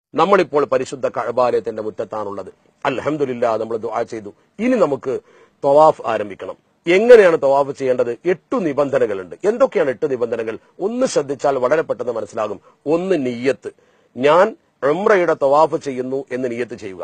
നമ്മളിപ്പോൾ പരിശുദ്ധ കഴബാലയത്തിന്റെ മുറ്റത്താണുള്ളത് അൽഹംദുലില്ല നമ്മൾ ദുആ ചെയ്തു ഇനി നമുക്ക് തവാഫ് ആരംഭിക്കണം എങ്ങനെയാണ് തവാഫ് ചെയ്യേണ്ടത് എട്ടു നിബന്ധനകളുണ്ട് എന്തൊക്കെയാണ് എട്ട് നിബന്ധനകൾ ഒന്ന് ശ്രദ്ധിച്ചാൽ വളരെ പെട്ടെന്ന് മനസ്സിലാകും ഒന്ന് നീയത്ത് ഞാൻ ഉംറയുടെ തവാഫ് ചെയ്യുന്നു എന്ന് നീയത്ത് ചെയ്യുക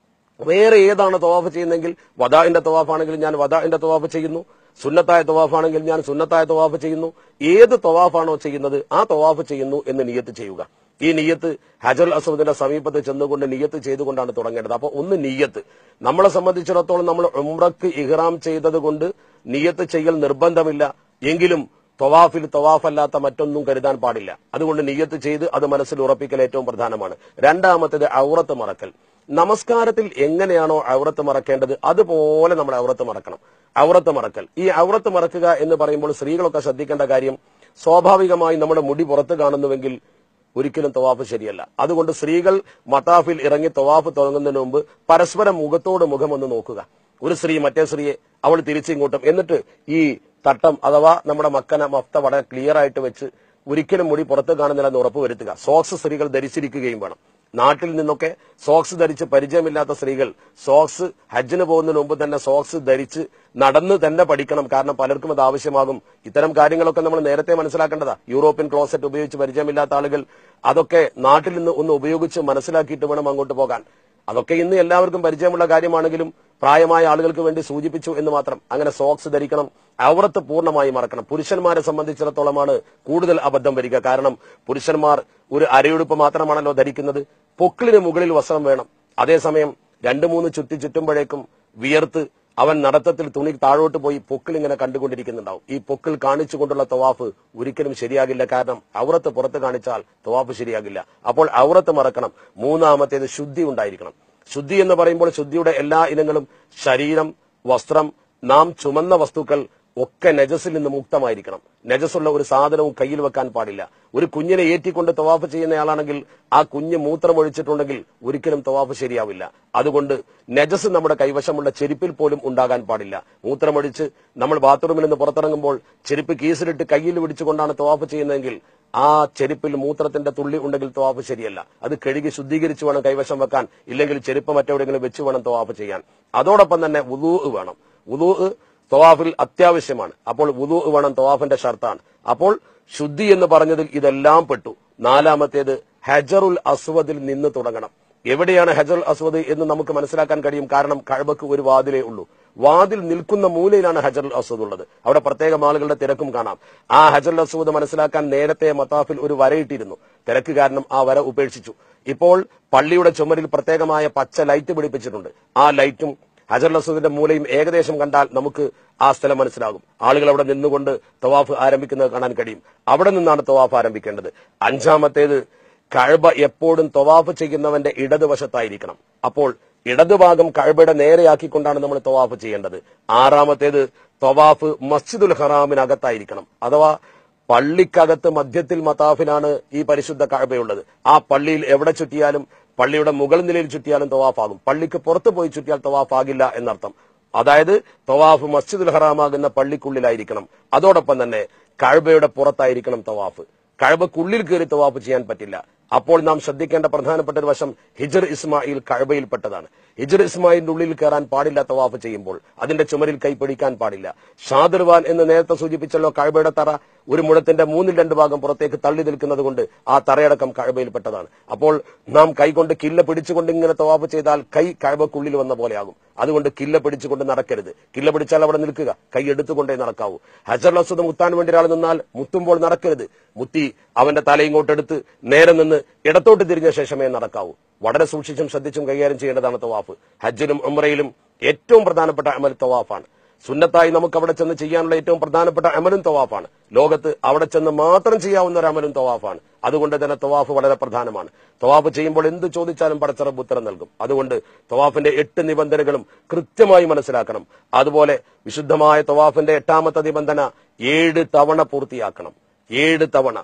വേറെ ഏതാണ് തവാഫ് ചെയ്യുന്നതെങ്കിൽ വദാഇന്റെ തവാഫാണെങ്കിൽ ഞാൻ വദാഇന്റെ തവാഫ് ചെയ്യുന്നു സുന്നത്തായ തവാഫാണെങ്കിൽ ഞാൻ സുന്നത്തായ തവാഫ് ചെയ്യുന്നു ഏത് തവാഫാണോ ചെയ്യുന്നത് ആ തവാഫ് ചെയ്യുന്നു എന്ന് നിയത്ത് ചെയ്യുക ഈ നിയത്ത് ഹജൽ അസൂദിന്റെ സമീപത്ത് ചെന്നുകൊണ്ട് നിയത്ത് ചെയ്തുകൊണ്ടാണ് തുടങ്ങേണ്ടത് അപ്പൊ ഒന്ന് നിയത്ത് നമ്മളെ സംബന്ധിച്ചിടത്തോളം നമ്മൾ ഉംറക്ക് ഇഹ്റാം ചെയ്തത് കൊണ്ട് നിയത്ത് ചെയ്യൽ നിർബന്ധമില്ല എങ്കിലും തവാഫിൽ തവാഫല്ലാത്ത മറ്റൊന്നും കരുതാൻ പാടില്ല അതുകൊണ്ട് നിയത്ത് ചെയ്ത് അത് മനസ്സിൽ ഉറപ്പിക്കൽ ഏറ്റവും പ്രധാനമാണ് രണ്ടാമത്തേത് ഔറത്ത് മറക്കൽ നമസ്കാരത്തിൽ എങ്ങനെയാണോ ഔറത്ത് മറക്കേണ്ടത് അതുപോലെ നമ്മൾ ഔറത്ത് മറക്കണം ഔറത്ത് മറക്കൽ ഈ ഔറത്ത് മറക്കുക എന്ന് പറയുമ്പോൾ സ്ത്രീകളൊക്കെ ശ്രദ്ധിക്കേണ്ട കാര്യം സ്വാഭാവികമായി നമ്മുടെ മുടി പുറത്ത് കാണുന്നുവെങ്കിൽ ഒരിക്കലും തവാഫ് ശരിയല്ല അതുകൊണ്ട് സ്ത്രീകൾ മതാഫിൽ ഇറങ്ങി തവാഫ് തുടങ്ങുന്നതിന് മുമ്പ് പരസ്പരം മുഖത്തോട് മുഖം ഒന്ന് നോക്കുക ഒരു സ്ത്രീ മറ്റേ സ്ത്രീയെ അവൾ തിരിച്ചിങ്ങോട്ടും എന്നിട്ട് ഈ തട്ടം അഥവാ നമ്മുടെ മക്കന മഫ്ത വളരെ ക്ലിയർ ആയിട്ട് വെച്ച് ഒരിക്കലും മുടി പുറത്ത് കാണുന്നില്ലെന്ന് ഉറപ്പുവരുത്തുക സോക്സ് സ്ത്രീകൾ ധരിച്ചിരിക്കുകയും വേണം നാട്ടിൽ നിന്നൊക്കെ സോക്സ് ധരിച്ച് പരിചയമില്ലാത്ത സ്ത്രീകൾ സോക്സ് ഹജ്ജിന് പോകുന്നതിന് മുമ്പ് തന്നെ സോക്സ് ധരിച്ച് നടന്ന് തന്നെ പഠിക്കണം കാരണം പലർക്കും അത് ആവശ്യമാകും ഇത്തരം കാര്യങ്ങളൊക്കെ നമ്മൾ നേരത്തെ മനസ്സിലാക്കേണ്ടതാ യൂറോപ്യൻ ക്ലോസറ്റ് ഉപയോഗിച്ച് പരിചയമില്ലാത്ത ആളുകൾ അതൊക്കെ നാട്ടിൽ നിന്ന് ഒന്ന് ഉപയോഗിച്ച് മനസ്സിലാക്കിയിട്ട് വേണം അങ്ങോട്ട് പോകാൻ അതൊക്കെ ഇന്ന് എല്ലാവർക്കും പരിചയമുള്ള കാര്യമാണെങ്കിലും പ്രായമായ ആളുകൾക്ക് വേണ്ടി സൂചിപ്പിച്ചു എന്ന് മാത്രം അങ്ങനെ സോക്സ് ധരിക്കണം ഔറത്ത് പൂർണ്ണമായി മറക്കണം പുരുഷന്മാരെ സംബന്ധിച്ചിടത്തോളമാണ് കൂടുതൽ അബദ്ധം വരിക കാരണം പുരുഷന്മാർ ഒരു അരയുടുപ്പ് മാത്രമാണല്ലോ ധരിക്കുന്നത് പൊക്കിളിന് മുകളിൽ വസ്ത്രം വേണം അതേസമയം രണ്ടു മൂന്ന് ചുറ്റി ചുറ്റുമ്പോഴേക്കും വിയർത്ത് അവൻ നടത്തത്തിൽ തുണി താഴോട്ട് പോയി പൊക്കിൾ ഇങ്ങനെ കണ്ടുകൊണ്ടിരിക്കുന്നുണ്ടാവും ഈ പൊക്കിൾ കാണിച്ചുകൊണ്ടുള്ള തവാഫ് ഒരിക്കലും ശരിയാകില്ല കാരണം ഔറത്ത് പുറത്ത് കാണിച്ചാൽ തവാഫ് ശരിയാകില്ല അപ്പോൾ ഔറത്ത് മറക്കണം മൂന്നാമത്തേത് ശുദ്ധി ഉണ്ടായിരിക്കണം ശുദ്ധി എന്ന് പറയുമ്പോൾ ശുദ്ധിയുടെ എല്ലാ ഇനങ്ങളും ശരീരം വസ്ത്രം നാം ചുമന്ന വസ്തുക്കൾ ഒക്കെ നജസിൽ നിന്ന് മുക്തമായിരിക്കണം നജസുള്ള ഒരു സാധനവും കയ്യിൽ വെക്കാൻ പാടില്ല ഒരു കുഞ്ഞിനെ ഏറ്റിക്കൊണ്ട് തവാഫ് ചെയ്യുന്നയാളാണെങ്കിൽ ആ കുഞ്ഞ് മൂത്രമൊഴിച്ചിട്ടുണ്ടെങ്കിൽ ഒരിക്കലും തവാഫ് ശരിയാവില്ല അതുകൊണ്ട് നജസ് നമ്മുടെ കൈവശമുള്ള ചെരുപ്പിൽ പോലും ഉണ്ടാകാൻ പാടില്ല മൂത്രമൊഴിച്ച് നമ്മൾ ബാത്റൂമിൽ നിന്ന് പുറത്തിറങ്ങുമ്പോൾ ചെരുപ്പ് കീസിലിട്ട് കയ്യിൽ പിടിച്ചുകൊണ്ടാണ് തവാഫ് ചെയ്യുന്നതെങ്കിൽ ആ ചെരുപ്പിൽ മൂത്രത്തിന്റെ തുള്ളി ഉണ്ടെങ്കിൽ തവാഫ് ശരിയല്ല അത് കഴുകി ശുദ്ധീകരിച്ച് വേണം കൈവശം വെക്കാൻ ഇല്ലെങ്കിൽ ചെരുപ്പ് മറ്റെവിടെയെങ്കിലും വെച്ച് വേണം തവാഫ് ചെയ്യാൻ അതോടൊപ്പം തന്നെ ഉദൂ വേണം ഉദൂ തവാഫിൽ അത്യാവശ്യമാണ് അപ്പോൾ ഉദൂ വേണം തവാഫിന്റെ ഷർത്താണ് അപ്പോൾ ശുദ്ധി എന്ന് പറഞ്ഞതിൽ ഇതെല്ലാം പെട്ടു നാലാമത്തേത് ഹജറുൽ അസ്വദിൽ നിന്ന് തുടങ്ങണം എവിടെയാണ് ഹജറുൽ അസ്വദ് എന്ന് നമുക്ക് മനസ്സിലാക്കാൻ കഴിയും കാരണം കഴബക്ക് ഒരു വാതിലേ ഉള്ളൂ വാതിൽ നിൽക്കുന്ന മൂലയിലാണ് ഹജറുൽ അസ്വദ് ഉള്ളത് അവിടെ പ്രത്യേകം ആളുകളുടെ തിരക്കും കാണാം ആ ഹജറുൽ അസ്വദ് മനസ്സിലാക്കാൻ നേരത്തെ മത്താഫിൽ ഒരു വരയിട്ടിരുന്നു തിരക്ക് കാരണം ആ വര ഉപേക്ഷിച്ചു ഇപ്പോൾ പള്ളിയുടെ ചുമരിൽ പ്രത്യേകമായ പച്ച ലൈറ്റ് പിടിപ്പിച്ചിട്ടുണ്ട് ആ ലൈറ്റും ഹജർ അസൂദിന്റെ മൂലയും ഏകദേശം കണ്ടാൽ നമുക്ക് ആ സ്ഥലം മനസ്സിലാകും ആളുകൾ അവിടെ നിന്നുകൊണ്ട് തവാഫ് ആരംഭിക്കുന്നത് കാണാൻ കഴിയും അവിടെ നിന്നാണ് തവാഫ് ആരംഭിക്കേണ്ടത് അഞ്ചാമത്തേത് കഴബ എപ്പോഴും തവാഫ് ചെയ്യുന്നവന്റെ ഇടതുവശത്തായിരിക്കണം അപ്പോൾ ഇടതുഭാഗം കഴബയുടെ നേരെയാക്കിക്കൊണ്ടാണ് നമ്മൾ തവാഫ് ചെയ്യേണ്ടത് ആറാമത്തേത് തവാഫ് മസ്ജിദുൽ ഹറാമിനകത്തായിരിക്കണം അഥവാ പള്ളിക്കകത്ത് മധ്യത്തിൽ മതാഫിലാണ് ഈ പരിശുദ്ധ കഴബയുള്ളത് ആ പള്ളിയിൽ എവിടെ ചുറ്റിയാലും പള്ളിയുടെ മുകൾ നിലയിൽ ചുറ്റിയാലും തവാഫാകും പള്ളിക്ക് പുറത്തു പോയി ചുറ്റിയാൽ തവാഫാകില്ല എന്നർത്ഥം അതായത് തവാഫ് മസ്ജിദുൽ ഹറാമാകുന്ന പള്ളിക്കുള്ളിലായിരിക്കണം അതോടൊപ്പം തന്നെ കഴബയുടെ പുറത്തായിരിക്കണം തവാഫ് കഴബക്കുള്ളിൽ കയറി തവാഫ് ചെയ്യാൻ പറ്റില്ല അപ്പോൾ നാം ശ്രദ്ധിക്കേണ്ട പ്രധാനപ്പെട്ട ഒരു വശം ഹിജർ ഇസ്മായിൽ കഴബയിൽപ്പെട്ടതാണ് ഹിജർ ഇസ്മായിലിന്റെ ഉള്ളിൽ കയറാൻ പാടില്ല തവാഫ് ചെയ്യുമ്പോൾ അതിന്റെ ചുമരിൽ കൈപ്പിടിക്കാൻ പാടില്ല ഷാദിർവാൻ എന്ന് നേരത്തെ സൂചിപ്പിച്ചല്ലോ കഴബയുടെ തറ ഒരു മുഴത്തിന്റെ മൂന്നിൽ രണ്ട് ഭാഗം പുറത്തേക്ക് തള്ളി നിൽക്കുന്നത് കൊണ്ട് ആ തറയടക്കം കഴബയിൽപ്പെട്ടതാണ് അപ്പോൾ നാം കൈകൊണ്ട് കില്ല പിടിച്ചുകൊണ്ട് ഇങ്ങനെ തവാഫ് ചെയ്താൽ കൈ കഴബക്കുള്ളിൽ വന്ന പോലെയാകും അതുകൊണ്ട് കില്ല പിടിച്ചുകൊണ്ട് നടക്കരുത് കില്ല പിടിച്ചാൽ അവിടെ നിൽക്കുക കൈ എടുത്തുകൊണ്ടേ നടക്കാവൂ ഹജർ അസുദ് മുത്താൻ വേണ്ടി ഒരാൾ നിന്നാൽ മുത്തുമ്പോൾ നടക്കരുത് മുത്തി അവന്റെ തല ഇങ്ങോട്ടെടുത്ത് നേരെ നിന്ന് ഇടത്തോട്ട് തിരിഞ്ഞ ശേഷമേ നടക്കാവൂ വളരെ സൂക്ഷിച്ചും ശ്രദ്ധിച്ചും കൈകാര്യം ചെയ്യേണ്ടതാണ് തവാഫ് ഹജ്ജിലും ഉംറയിലും ഏറ്റവും പ്രധാനപ്പെട്ട അമൽ തവാഫാണ് സുന്നത്തായി നമുക്ക് അവിടെ ചെന്ന് ചെയ്യാനുള്ള ഏറ്റവും പ്രധാനപ്പെട്ട അമലും തവാഫാണ് ലോകത്ത് അവിടെ ചെന്ന് മാത്രം ചെയ്യാവുന്ന ഒരു അമലും തവാഫാണ് അതുകൊണ്ട് തന്നെ തവാഫ് വളരെ പ്രധാനമാണ് തവാഫ് ചെയ്യുമ്പോൾ എന്ത് ചോദിച്ചാലും പടച്ചറബ് ഉത്തരം നൽകും അതുകൊണ്ട് തവാഫിന്റെ എട്ട് നിബന്ധനകളും കൃത്യമായി മനസ്സിലാക്കണം അതുപോലെ വിശുദ്ധമായ തവാഫിന്റെ എട്ടാമത്തെ നിബന്ധന ഏഴ് തവണ പൂർത്തിയാക്കണം ഏഴ് തവണ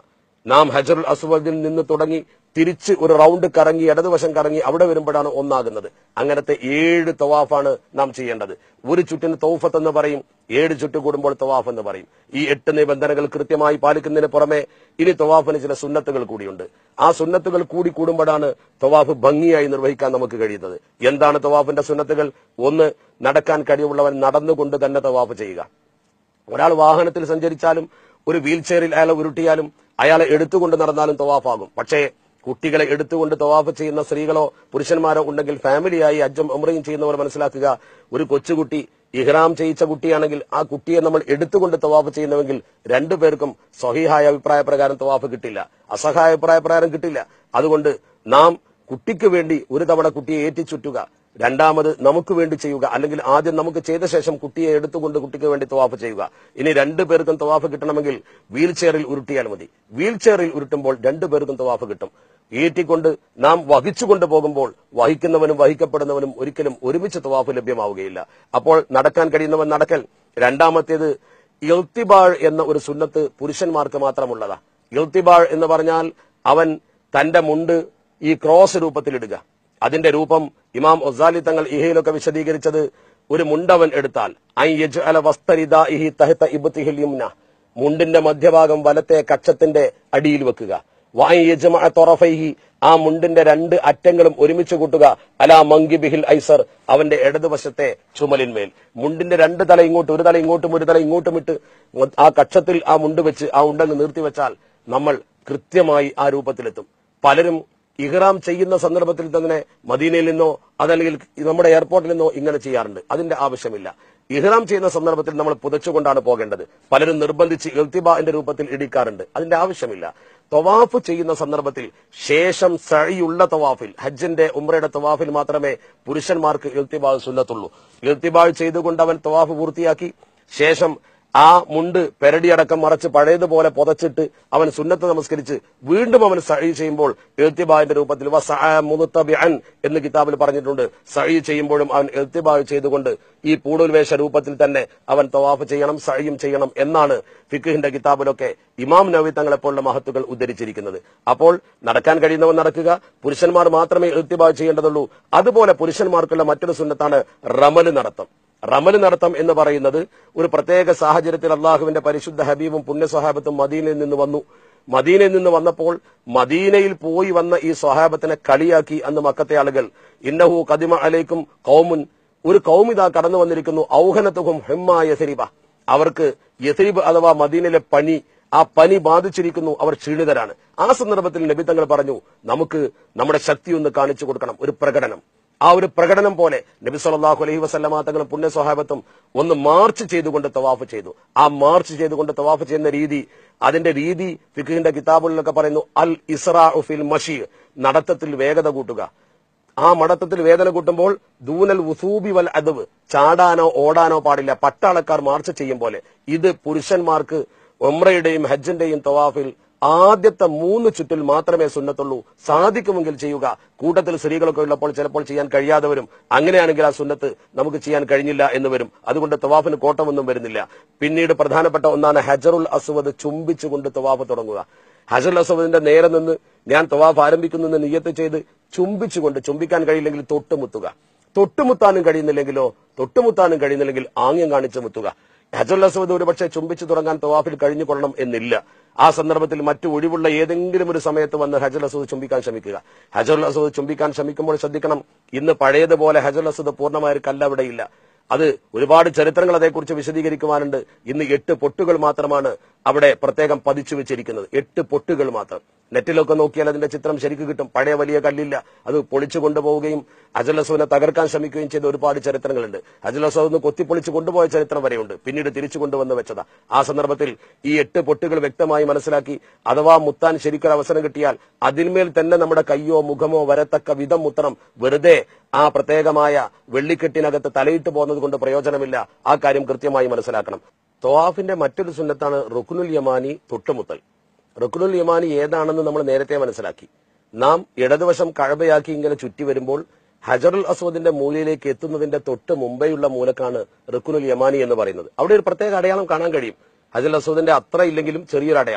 നാം ഹജറുൽ അസ്വദിൽ നിന്ന് തുടങ്ങി തിരിച്ച് ഒരു റൗണ്ട് കറങ്ങി ഇടതുവശം കറങ്ങി അവിടെ വരുമ്പോഴാണ് ഒന്നാകുന്നത് അങ്ങനത്തെ ഏഴ് തവാഫാണ് നാം ചെയ്യേണ്ടത് ഒരു ചുറ്റിന് തൗഫത്ത് എന്ന് പറയും ഏഴ് ചുറ്റ് കൂടുമ്പോൾ തവാഫ് എന്ന് പറയും ഈ എട്ട് നിബന്ധനകൾ കൃത്യമായി പാലിക്കുന്നതിന് പുറമെ ഇനി തവാഫിന് ചില സുന്നത്തുകൾ കൂടിയുണ്ട് ആ സുന്നത്തുകൾ കൂടി കൂടുമ്പോഴാണ് തവാഫ് ഭംഗിയായി നിർവഹിക്കാൻ നമുക്ക് കഴിയുന്നത് എന്താണ് തവാഫിന്റെ സുന്നത്തുകൾ ഒന്ന് നടക്കാൻ കഴിവുള്ളവൻ നടന്നുകൊണ്ട് തന്നെ തവാഫ് ചെയ്യുക ഒരാൾ വാഹനത്തിൽ സഞ്ചരിച്ചാലും ഒരു വീൽ ചെയറിൽ അയാളെ ഉരുട്ടിയാലും അയാളെ എടുത്തുകൊണ്ട് നടന്നാലും തവാഫാകും പക്ഷേ കുട്ടികളെ എടുത്തുകൊണ്ട് തവാഫ് ചെയ്യുന്ന സ്ത്രീകളോ പുരുഷന്മാരോ ഉണ്ടെങ്കിൽ ഫാമിലിയായി അജ്ജം ഉമ്രയും ചെയ്യുന്നവർ മനസ്സിലാക്കുക ഒരു കൊച്ചുകുട്ടി ഇഹ്റാം ചെയ്യിച്ച കുട്ടിയാണെങ്കിൽ ആ കുട്ടിയെ നമ്മൾ എടുത്തുകൊണ്ട് തവാഫ് ചെയ്യുന്നുവെങ്കിൽ രണ്ടുപേർക്കും സ്വഹീഹായ അഭിപ്രായ പ്രകാരം തവാഫ് കിട്ടില്ല അസഹായ അഭിപ്രായ പ്രകാരം കിട്ടില്ല അതുകൊണ്ട് നാം കുട്ടിക്ക് വേണ്ടി ഒരു തവണ കുട്ടിയെ ഏറ്റിച്ചുറ്റുക രണ്ടാമത് നമുക്ക് വേണ്ടി ചെയ്യുക അല്ലെങ്കിൽ ആദ്യം നമുക്ക് ചെയ്ത ശേഷം കുട്ടിയെ എടുത്തുകൊണ്ട് കുട്ടിക്ക് വേണ്ടി തവാഫ് ചെയ്യുക ഇനി രണ്ടു പേർക്കും തവാഫ് കിട്ടണമെങ്കിൽ വീൽ ചെയറിൽ ഉരുട്ടിയാൽ മതി വീൽ ചെയറിൽ ഉരുട്ടുമ്പോൾ രണ്ടു പേർക്കും തവാഫ് കിട്ടും ഏറ്റിക്കൊണ്ട് നാം വഹിച്ചുകൊണ്ട് പോകുമ്പോൾ വഹിക്കുന്നവനും വഹിക്കപ്പെടുന്നവനും ഒരിക്കലും ഒരുമിച്ച് തവാഫ് ലഭ്യമാവുകയില്ല അപ്പോൾ നടക്കാൻ കഴിയുന്നവൻ നടക്കൽ രണ്ടാമത്തേത് ഇൽത്തിബാൾ എന്ന ഒരു സുന്നത്ത് പുരുഷന്മാർക്ക് മാത്രമുള്ളതാ ഇൽത്തിബാൾ എന്ന് പറഞ്ഞാൽ അവൻ തന്റെ മുണ്ട് ഈ ക്രോസ് രൂപത്തിലിടുക അതിന്റെ രൂപം ഇമാം ഒസാലി തങ്ങൾ ഇഹയിലൊക്കെ വിശദീകരിച്ചത് ഒരു മുണ്ടവൻ എടുത്താൽ ഐ യജ്അല വസ്തരിദാഇഹി തഹത ഇബ്തിഹിൽ യുംന മുണ്ടിന്റെ മധ്യഭാഗം വലത്തെ കക്ഷത്തിന്റെ അടിയിൽ വെക്കുക വൈ യജ്മഅ തൊറഫൈഹി ആ മുണ്ടിന്റെ രണ്ട് അറ്റങ്ങളും ഒരുമിച്ച് കൂട്ടുക അലാ മങ്കി ബിഹിൽ ഐസർ അവന്റെ ഇടതുവശത്തെ ചുമലിന്മേൽ മുണ്ടിന്റെ രണ്ട് തല ഇങ്ങോട്ടും ഒരു തല ഇങ്ങോട്ടും ഒരു തല ഇങ്ങോട്ടും ഇട്ട് ആ കക്ഷത്തിൽ ആ മുണ്ട് വെച്ച് ആ ഉണ്ടങ്ങ് നിർത്തിവെച്ചാൽ നമ്മൾ കൃത്യമായി ആ രൂപത്തിലെത്തും പലരും ഇഹ്റാം ചെയ്യുന്ന സന്ദർഭത്തിൽ തന്നെ മദീനയിൽ നിന്നോ അതല്ലെങ്കിൽ നമ്മുടെ എയർപോർട്ടിൽ നിന്നോ ഇങ്ങനെ ചെയ്യാറുണ്ട് അതിന്റെ ആവശ്യമില്ല ഇഹ്റാം ചെയ്യുന്ന സന്ദർഭത്തിൽ നമ്മൾ പുതച്ചുകൊണ്ടാണ് പോകേണ്ടത് പലരും നിർബന്ധിച്ച് ഇൽത്തിബാന്റെ രൂപത്തിൽ ഇടിക്കാറുണ്ട് അതിന്റെ ആവശ്യമില്ല തവാഫ് ചെയ്യുന്ന സന്ദർഭത്തിൽ ശേഷം സഴിയുള്ള തവാഫിൽ ഹജ്ജിന്റെ ഉമ്രയുടെ തവാഫിൽ മാത്രമേ പുരുഷന്മാർക്ക് ഇൽത്തിബാൾ സുന്നത്തുള്ളൂ ഇൽത്തിബാൾ ചെയ്തുകൊണ്ട് അവൻ തവാഫ് പൂർത്തിയാക്കി ശേഷം ആ മുണ്ട് പെരടിയടക്കം മറച്ച് പഴയതുപോലെ പുതച്ചിട്ട് അവൻ സുന്നത്ത് നമസ്കരിച്ച് വീണ്ടും അവൻ സഴി ചെയ്യുമ്പോൾ എഴുത്തിബാവിന്റെ രൂപത്തിൽ മുതത്തബിഅൻ എന്ന് കിതാബിൽ പറഞ്ഞിട്ടുണ്ട് സഴി ചെയ്യുമ്പോഴും അവൻ എഴുത്തിബാവ് ചെയ്തുകൊണ്ട് ഈ പൂടുൽവേഷ രൂപത്തിൽ തന്നെ അവൻ തവാഫ് ചെയ്യണം സഴിയും ചെയ്യണം എന്നാണ് ഫിഖിന്റെ കിതാബിലൊക്കെ ഇമാം നവി തങ്ങളെ പോലുള്ള മഹത്തുകൾ ഉദ്ധരിച്ചിരിക്കുന്നത് അപ്പോൾ നടക്കാൻ കഴിയുന്നവൻ നടക്കുക പുരുഷന്മാർ മാത്രമേ എഴുത്തിബാവ് ചെയ്യേണ്ടതുള്ളൂ അതുപോലെ പുരുഷന്മാർക്കുള്ള മറ്റൊരു സുന്നത്താണ് റമല് നടത്തം റമല് നടത്തം എന്ന് പറയുന്നത് ഒരു പ്രത്യേക സാഹചര്യത്തിൽ അള്ളാഹുവിന്റെ പരിശുദ്ധ ഹബീബും പുണ്യസ്വഹാബത്തും മദീനയിൽ നിന്ന് വന്നു മദീനയിൽ നിന്ന് വന്നപ്പോൾ മദീനയിൽ പോയി വന്ന ഈ സ്വഹാബത്തിനെ കളിയാക്കി അന്ന് മക്കത്തെ ആളുകൾ ഇന്നഹു കദിമ അലൈക്കും കൗമുൻ ഒരു കൗമിത കടന്നു വന്നിരിക്കുന്നു ഔഹനത്തുഹും ഹെമ്മ യസരിബ അവർക്ക് യസരിബ് അഥവാ മദീനയിലെ പനി ആ പനി ബാധിച്ചിരിക്കുന്നു അവർ ക്ഷീണിതരാണ് ആ സന്ദർഭത്തിൽ നബി തങ്ങൾ പറഞ്ഞു നമുക്ക് നമ്മുടെ ശക്തി ഒന്ന് കാണിച്ചു കൊടുക്കണം ഒരു പ്രകടനം ആ ഒരു പ്രകടനം പോലെ നബി സല്ലല്ലാഹു അലൈഹി വസല്ലമ തങ്ങളും പുണ്യ സ്വഹാബത്തും ഒന്ന് മാർച്ച് ചെയ്തുകൊണ്ട് തവാഫ് ചെയ്തു ആ മാർച്ച് ചെയ്തുകൊണ്ട് തവാഫ് ചെയ്യുന്ന രീതി അതിന്റെ രീതി ഫിഖിന്റെ കിതാബുകളിലൊക്കെ പറയുന്നു അൽ ഇസ്രാ ഫിൽ മഷി നടത്തത്തിൽ വേഗത കൂട്ടുക ആ മടത്തത്തിൽ വേദന കൂട്ടുമ്പോൾ ദൂനൽ ഉസൂബി വൽ അദവ് ചാടാനോ ഓടാനോ പാടില്ല പട്ടാളക്കാർ മാർച്ച് ചെയ്യും പോലെ ഇത് പുരുഷന്മാർക്ക് ഒമ്രയുടെയും ഹജ്ജിന്റെയും തവാഫിൽ ആദ്യത്തെ മൂന്ന് ചുറ്റിൽ മാത്രമേ സുന്നത്തുള്ളൂ സാധിക്കുമെങ്കിൽ ചെയ്യുക കൂട്ടത്തിൽ സ്ത്രീകളൊക്കെ ഉള്ളപ്പോൾ ചിലപ്പോൾ ചെയ്യാൻ കഴിയാതെ വരും അങ്ങനെയാണെങ്കിൽ ആ സുന്നത്ത് നമുക്ക് ചെയ്യാൻ കഴിഞ്ഞില്ല എന്ന് വരും അതുകൊണ്ട് തവാഫിന് കോട്ടമൊന്നും വരുന്നില്ല പിന്നീട് പ്രധാനപ്പെട്ട ഒന്നാണ് ഹജറുൽ അസ്വദ് ചുംബിച്ചുകൊണ്ട് തവാഫ് തുടങ്ങുക ഹജറുൽ അസ്വദിന്റെ നേരെ നിന്ന് ഞാൻ തവാഫ് ആരംഭിക്കുന്നു എന്ന് നിയത്ത് ചെയ്ത് ചുംബിച്ചുകൊണ്ട് ചുംബിക്കാൻ കഴിയില്ലെങ്കിൽ തൊട്ടുമുത്തുക തൊട്ടുമുത്താനും കഴിയുന്നില്ലെങ്കിലോ തൊട്ടുമുത്താനും കഴിയുന്നില്ലെങ്കിൽ ആംഗ്യം കാണിച്ച് മുത്തുക ഹജറുൽ അസ്വദ് ഒരുപക്ഷെ ചുംബിച്ചു തുടങ്ങാൻ തവാഫിൽ കഴിഞ്ഞു കൊള്ളണം എന്നില്ല ആ സന്ദർഭത്തിൽ മറ്റു ഒഴിവുള്ള ഏതെങ്കിലും ഒരു സമയത്ത് വന്ന് ഹജറുൽ അസൂദ് ചുംബിക്കാൻ ശ്രമിക്കുക ഹജറുൽ അസൂദ് ചുംബിക്കാൻ ശ്രമിക്കുമ്പോൾ ശ്രദ്ധിക്കണം ഇന്ന് പഴയതുപോലെ ഹജറുൽ അസൂദ് പൂർണ്ണമായ ഒരു കല്ല് അവിടെയില്ല അത് ഒരുപാട് ചരിത്രങ്ങൾ അതേക്കുറിച്ച് വിശദീകരിക്കുവാനുണ്ട് ഇന്ന് എട്ട് പൊട്ടുകൾ മാത്രമാണ് അവിടെ പ്രത്യേകം പതിച്ചു വെച്ചിരിക്കുന്നത് എട്ട് പൊട്ടുകൾ മാത്രം നെറ്റിലൊക്കെ നോക്കിയാൽ അതിന്റെ ചിത്രം ശരിക്ക് കിട്ടും പഴയ വലിയ കല്ലില്ല അത് പൊളിച്ചു കൊണ്ടുപോവുകയും അജലസൂനെ തകർക്കാൻ ശ്രമിക്കുകയും ചെയ്ത ഒരുപാട് ചരിത്രങ്ങളുണ്ട് അജലസൂന്ന് കൊത്തിപ്പൊളിച്ച് കൊണ്ടുപോയ ചരിത്രം വരെയുണ്ട് പിന്നീട് തിരിച്ചു കൊണ്ടുവന്ന് വെച്ചതാ ആ സന്ദർഭത്തിൽ ഈ എട്ട് പൊട്ടുകൾ വ്യക്തമായി മനസ്സിലാക്കി അഥവാ മുത്താൻ ശരിക്കൊരു അവസരം കിട്ടിയാൽ അതിന്മേൽ തന്നെ നമ്മുടെ കയ്യോ മുഖമോ വരത്തക്ക വിധം മുത്തണം വെറുതെ ആ പ്രത്യേകമായ വെള്ളിക്കെട്ടിനകത്ത് തലയിട്ട് പോകുന്നത് കൊണ്ട് പ്രയോജനമില്ല ആ കാര്യം കൃത്യമായി മനസ്സിലാക്കണം തോവാഫിന്റെ മറ്റൊരു സുന്നത്താണ് റുക്കുനുൽ യമാനി തൊട്ടുമുത്തൽ റുക്കുനുൽ യമാനി ഏതാണെന്ന് നമ്മൾ നേരത്തെ മനസ്സിലാക്കി നാം ഇടതുവശം കഴബയാക്കി ഇങ്ങനെ ചുറ്റി വരുമ്പോൾ ഹജറുൽ അസ്വദിന്റെ മൂലയിലേക്ക് എത്തുന്നതിന്റെ തൊട്ട് മുമ്പെയുള്ള മൂലക്കാണ് റുക്കുനുൽ യമാനി എന്ന് പറയുന്നത് അവിടെ ഒരു പ്രത്യേക അടയാളം കാണാൻ കഴിയും ഹജറുൽ അസ്വദിന്റെ അത്ര ഇല്ലെങ്കിലും ചെറിയൊരു അടയാളം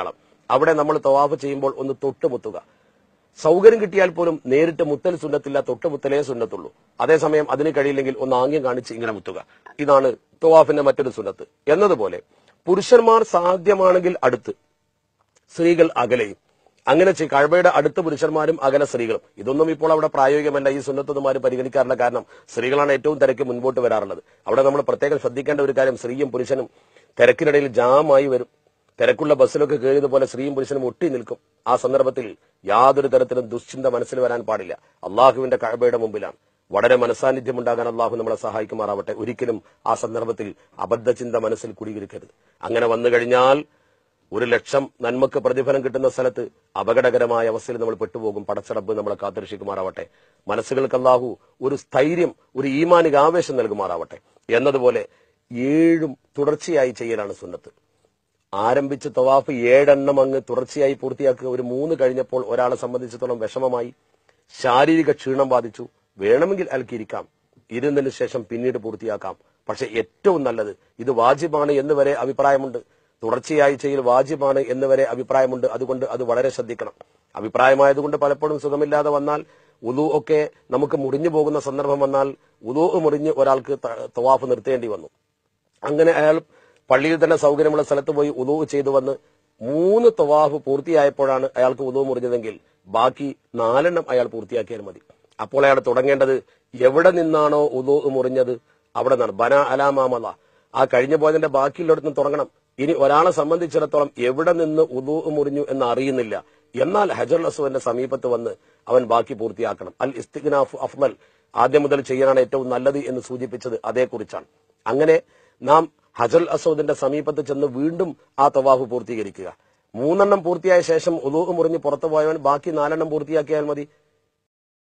അവിടെ നമ്മൾ തവാഫ് ചെയ്യുമ്പോൾ ഒന്ന് തൊട്ടുമുത്തുക സൗകര്യം കിട്ടിയാൽ പോലും നേരിട്ട് മുത്തൽ സുന്നത്തില്ല തൊട്ടുമുത്തലേ സുന്നത്തുള്ളൂ അതേസമയം അതിന് കഴിയില്ലെങ്കിൽ ഒന്ന് ആംഗ്യം കാണിച്ച് ഇങ്ങനെ മുത്തുക ഇതാണ് തവാഫിന്റെ മറ്റൊരു സുന്നത്ത് എന്നതുപോലെ പുരുഷന്മാർ സാധ്യമാണെങ്കിൽ അടുത്ത് സ്ത്രീകൾ അകലെയും അങ്ങനെ ചെയ്- കഴബയുടെ അടുത്ത പുരുഷന്മാരും അകലെ സ്ത്രീകളും ഇതൊന്നും ഇപ്പോൾ അവിടെ പ്രായോഗികമല്ല ഈ സുന്നത്തൊന്നുമാരും പരിഗണിക്കാറില്ല കാരണം സ്ത്രീകളാണ് ഏറ്റവും തിരക്ക് മുൻപോട്ട് വരാറുള്ളത് അവിടെ നമ്മൾ പ്രത്യേകം ശ്രദ്ധിക്കേണ്ട ഒരു കാര്യം സ്ത്രീയും പുരുഷനും തിരക്കിനിടയിൽ ജാമായി വരും തിരക്കുള്ള ബസ്സിലൊക്കെ കയറിയതുപോലെ സ്ത്രീയും പുരുഷനും ഒട്ടി നിൽക്കും ആ സന്ദർഭത്തിൽ യാതൊരു തരത്തിലും ദുശ്ചിന്ത മനസ്സിൽ വരാൻ പാടില്ല അള്ളാഹുവിന്റെ കഴബയുടെ മുമ്പിലാണ് വളരെ മനസാന്നിധ്യം ഉണ്ടാകാൻ അള്ളാഹു നമ്മളെ സഹായിക്കുമാറാവട്ടെ ഒരിക്കലും ആ സന്ദർഭത്തിൽ അബദ്ധചിന്ത മനസ്സിൽ കുടിയിരിക്കരുത് അങ്ങനെ വന്നു കഴിഞ്ഞാൽ ഒരു ലക്ഷം നന്മക്ക് പ്രതിഫലം കിട്ടുന്ന സ്ഥലത്ത് അപകടകരമായ അവസ്ഥയിൽ നമ്മൾ പെട്ടുപോകും പടച്ചറബ് നമ്മളെ കാത്തുരക്ഷിക്കുമാറാവട്ടെ മനസ്സുകൾക്ക് അല്ലാഹു ഒരു സ്ഥൈര്യം ഒരു ഈമാനിക ആവേശം നൽകുമാറാവട്ടെ എന്നതുപോലെ ഏഴും തുടർച്ചയായി ചെയ്യലാണ് സുന്നത്ത് ആരംഭിച്ച് തവാഫ് ഏഴെണ്ണം അങ്ങ് തുടർച്ചയായി പൂർത്തിയാക്കുക ഒരു മൂന്ന് കഴിഞ്ഞപ്പോൾ ഒരാളെ സംബന്ധിച്ചിടത്തോളം വിഷമമായി ശാരീരിക ക്ഷീണം ബാധിച്ചു വേണമെങ്കിൽ അയാൾക്ക് ഇരിക്കാം ഇരുന്നതിന് ശേഷം പിന്നീട് പൂർത്തിയാക്കാം പക്ഷെ ഏറ്റവും നല്ലത് ഇത് വാജിബാണ് എന്ന് വരെ അഭിപ്രായമുണ്ട് തുടർച്ചയായി ചെയ്യൽ വാജിബാണ് എന്ന് വരെ അഭിപ്രായമുണ്ട് അതുകൊണ്ട് അത് വളരെ ശ്രദ്ധിക്കണം അഭിപ്രായമായതുകൊണ്ട് പലപ്പോഴും സുഖമില്ലാതെ വന്നാൽ ഉദു ഒക്കെ നമുക്ക് മുറിഞ്ഞു പോകുന്ന സന്ദർഭം വന്നാൽ ഉദു മുറിഞ്ഞ് ഒരാൾക്ക് ത- തവാഫ് നിർത്തേണ്ടി വന്നു അങ്ങനെ അയാൾ പള്ളിയിൽ തന്നെ സൗകര്യമുള്ള സ്ഥലത്ത് പോയി ഉദു ചെയ്തു വന്ന് മൂന്ന് തവാഫ് പൂർത്തിയായപ്പോഴാണ് അയാൾക്ക് ഉദു മുറിഞ്ഞതെങ്കിൽ ബാക്കി നാലെണ്ണം അയാൾ പൂർത്തിയാക്കിയാൽ മതി അപ്പോൾ അയാൾ തുടങ്ങേണ്ടത് എവിടെ നിന്നാണോ ഉദു മുറിഞ്ഞത് അവിടെ നിന്നാണ് ബന അലാമാമല ആ കഴിഞ്ഞ പോയതിന്റെ ബാക്കിയുള്ളിടത്ത് നിന്ന് തുടങ്ങണം ഇനി ഒരാളെ സംബന്ധിച്ചിടത്തോളം എവിടെ നിന്ന് ഉദു മുറിഞ്ഞു എന്ന് അറിയുന്നില്ല എന്നാൽ ഹജർ അസുവിന്റെ സമീപത്ത് വന്ന് അവൻ ബാക്കി പൂർത്തിയാക്കണം അൽ ഇസ്തിഗ്നാഫ് അഫ്മൽ ആദ്യം മുതൽ ചെയ്യാനാണ് ഏറ്റവും നല്ലത് എന്ന് സൂചിപ്പിച്ചത് അതേക്കുറിച്ചാണ് അങ്ങനെ നാം ഹജൽ അസൗദിന്റെ സമീപത്ത് ചെന്ന് വീണ്ടും ആ തവാഫ് പൂർത്തീകരിക്കുക മൂന്നെണ്ണം പൂർത്തിയായ ശേഷം ഉദൂ മുറിഞ്ഞ് പുറത്തു പോയവൻ ബാക്കി നാലെണ്ണം പൂർത്തിയാക്കിയാൽ മതി